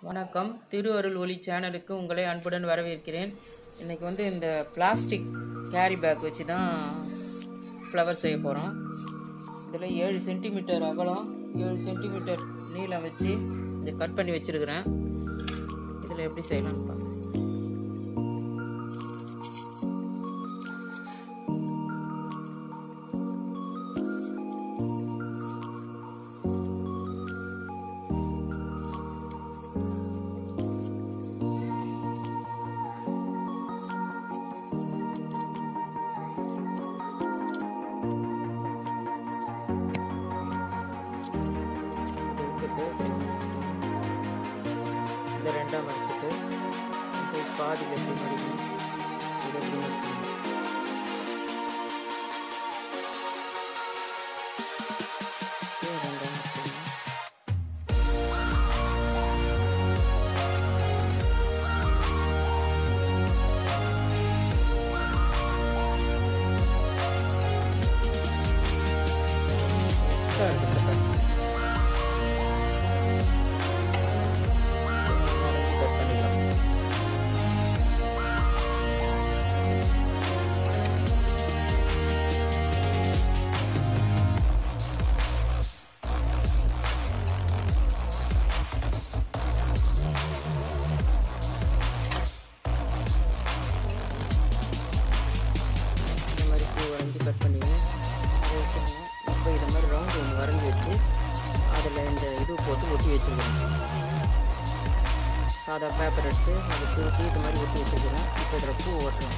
வணக்கம் திருவருள் ஒளி சேனலுக்கு உங்களை அன்புடன் வரவேற்கிறேன் இன்னைக்கு வந்து இந்த பிளாஸ்டிக் கேரி பேக் வச்சு தான் ஃப்ளவர் செய்ய போகிறோம் இதில் ஏழு சென்டிமீட்டர் அகலம் ஏழு சென்டிமீட்டர் நீளம் வச்சு இதை கட் பண்ணி வச்சிருக்கிறேன் இதில் எப்படி செய்யலாம்னு பார்க்கலாம் இது இப்படி மடிச்சுக்கணும். இந்த ரெண்டாம் மடிச்சுட்டு இது பாதியில் எப்படி மடிக்கணும் இதை எப்படி மடிச்சுக்கணும் இது ரெண்டாம் மடிச்சுக்கணும். Extra எடுத்து cut cut பண்ணிக்கலாம் இந்த மாதிரி பூ வரைஞ்சி கட் பண்ணிங்க அதை வச்சுக்கோங்க இப்போ இது மாதிரி ரவுண்ட் ஒன்று வரைஞ்சி வச்சு அதில் இந்த இது போட்டு ஒட்டி வச்சுக்கிறேன் சாதா பேப்பர் எடுத்து அதை தூக்கி இது மாதிரி ஒட்டி வச்சுக்கிறேன் இப்போ இதில் பூ ஓட்டலாம்